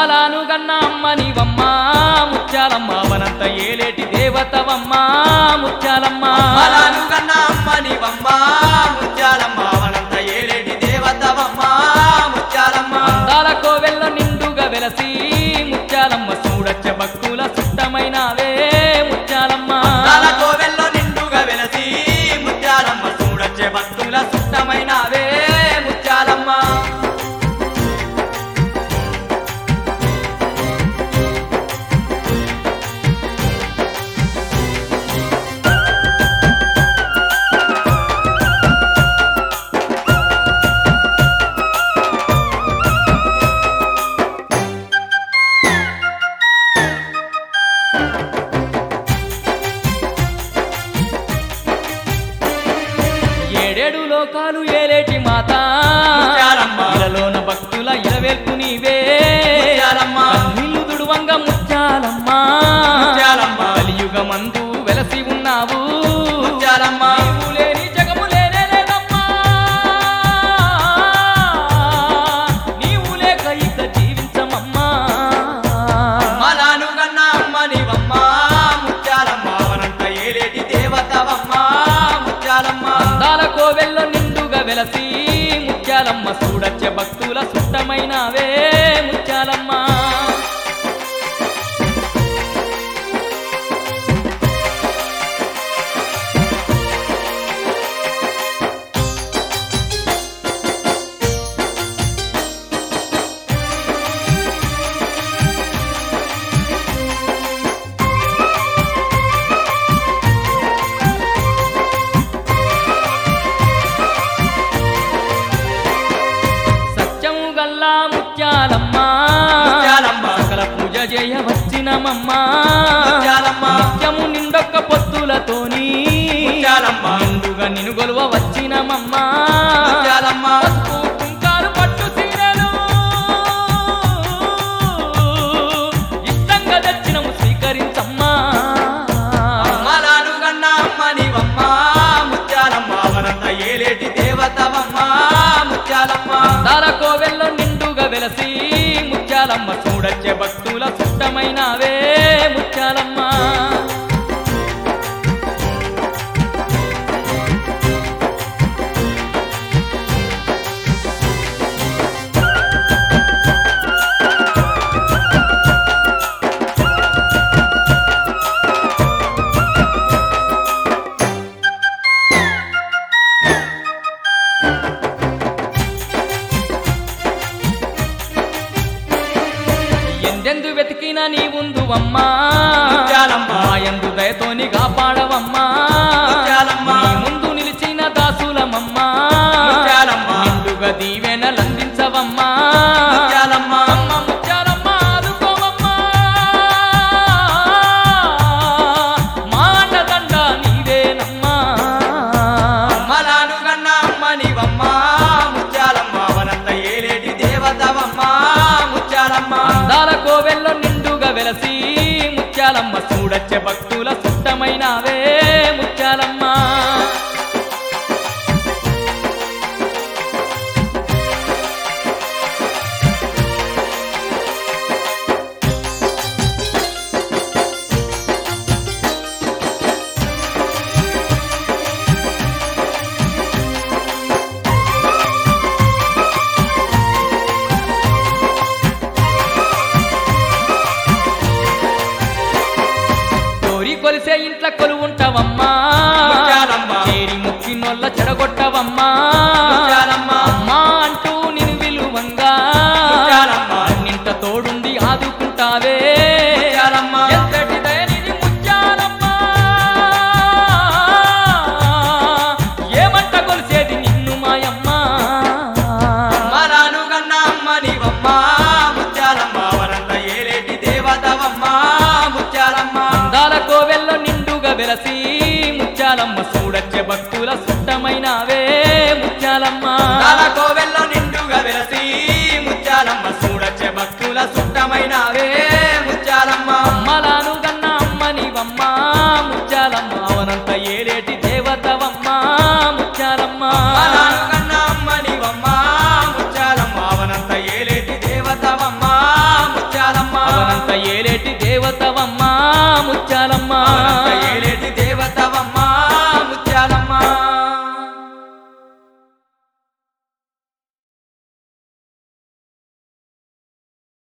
అమ్మలాను గన్న అమ్మ నీవమ్మ ముత్యాలమ్మ వనంత ఏలేటి దేవతవమ్మ ముత్యాలమ్మ అమ్మలాను కన్న అమ్మ నీవమ్మ ముత్యాలమ్మ వనంత ఏలేటి దేవతవమ్మ ముత్యాలమ్మ అందాల కోవెల్ల నిండుగా వెలసి ముత్యాలమ్మ చూడచ్చ భక్తుల సుట్టమైనవే ముత్యాలమ్మ తల కోవెల్లో నిండుగా వెలసి ముత్యాలమ్మ చూడచ్చే భక్తుల సుత్తమైనవే ముత్యాలమ్మ ఏడేడు లోకాలు ఏలేటి మాత ముత్యాలమ్మ. ఇలలోన భక్తుల ఇలవేల్పు నీవే ముత్యాలమ్మ. కన్నీళ్లు దుడువంగ ముత్యాలమ్మ ముత్యాలమ్మ. కలియుగమందు వెలసి ఉన్నావు ముత్యాలమ్మ. నీవు లేని జగము లేనే లేదమ్మా నీవు లేక ఇక జీవించమమ్మా అమ్మలాను కన్న అమ్మ నీవమ్మ ముత్యాలమ్మ వనంత ఏలేటి దేవతవమ్మ ముత్యాలమ్మ అందాల కోవెల్లో నిండుగా వెలసి ముత్యాలమ్మ చూడచ్చ భక్తుల సుట్టమైనవే ముత్యాలమ్మ సత్యము గల్లా ముత్యాలమ్మ ముత్యాలమ్మ. సకల పూజ చేయ వచ్చినమమ్మ ముత్యాలమ్మ. నిత్యము నిండొక్క పొత్తులతోని ముత్యాలమ్మ. నిండుగా నిన్ను గొలువ వచ్చినమమ్మ ముత్యాలమ్మ. పసుపు కుంకాలు పట్టు సీరలు ఇష్టంగా తెచ్చినము స్వీకరించమ్మా అమ్మలాను కన్న అమ్మ నీవమ్మ ముత్యాలమ్మ వనంత ఏలేటి దేవతవమ్మ ముత్యాలమ్మ దార కోవెల్లో నిండుగా వెలసి ముత్యాలమ్మ చూడచ్చే భక్తుల సుట్టమైనవే ముత్యాలమ్మ ఎందెందు వెతికినా నీ ఉందు అమ్మా ముత్యాలమ్మ. ఎందు దయతోని కాపాడవమ్మా ముత్యాలమ్మ. నీ ముందు నిలిచిన దాసులమమ్మా ముత్యాలమ్మ. నిండుగా దీవెనలందించవమ్మా ముత్యాలమ్మ. అమ్మ ముత్యాలమ్మ ఆదుకోవమ్మా మాటదండ నీవేనమ్మా అమ్మలాను కన్న అమ్మ నీవమ్మ ముత్యాలమ్మ వనంత ఏలేటి దేవతవమ్మ ముత్యాలమ్మ అందాల కోవెల్లో నిండుగా వెలసి ముత్యాలమ్మ చూడచ్చే భక్తుల సుట్టమైనవే ముత్యాలమ్మ కోరి కొలిసే ఇంట్ల కొలువుంటావమ్మా ముత్యాలమ్మ. చేరి ముక్కినొల్ల చెడగొట్టవమ్మా ముత్యాలమ్మ. అమ్మా అంటూ నిన్ను విలువంగా ముత్యాలమ్మ. నింట తోడుండి ఆదుకుంటావే ముత్యాలమ్మ. ఎంతటి దయనిధి ముత్యాలమ్మ ఏమంట కొలిసేది నిన్ను మాయమ్మ అమ్మలాను కన్న అమ్మ నీవమ్మ ముత్యాలమ్మ వనంత ఏలేటి దేవతవమ్మ ముత్యాలమ్మ అందాల కోవెల్లో నిండుగా వెలసి ముత్యాలమ్మ చూడచ్చే భక్తుల సుట్టమైనవే ముత్యాలమ్మ తల కోవెల్లో నిండుగా వెలసి ముత్యాలమ్మ చూడచ్చే భక్తుల సుట్టమైనవే ముత్యాలమ్మ అమ్మలాను గన్న అమ్మ నీవమ్మ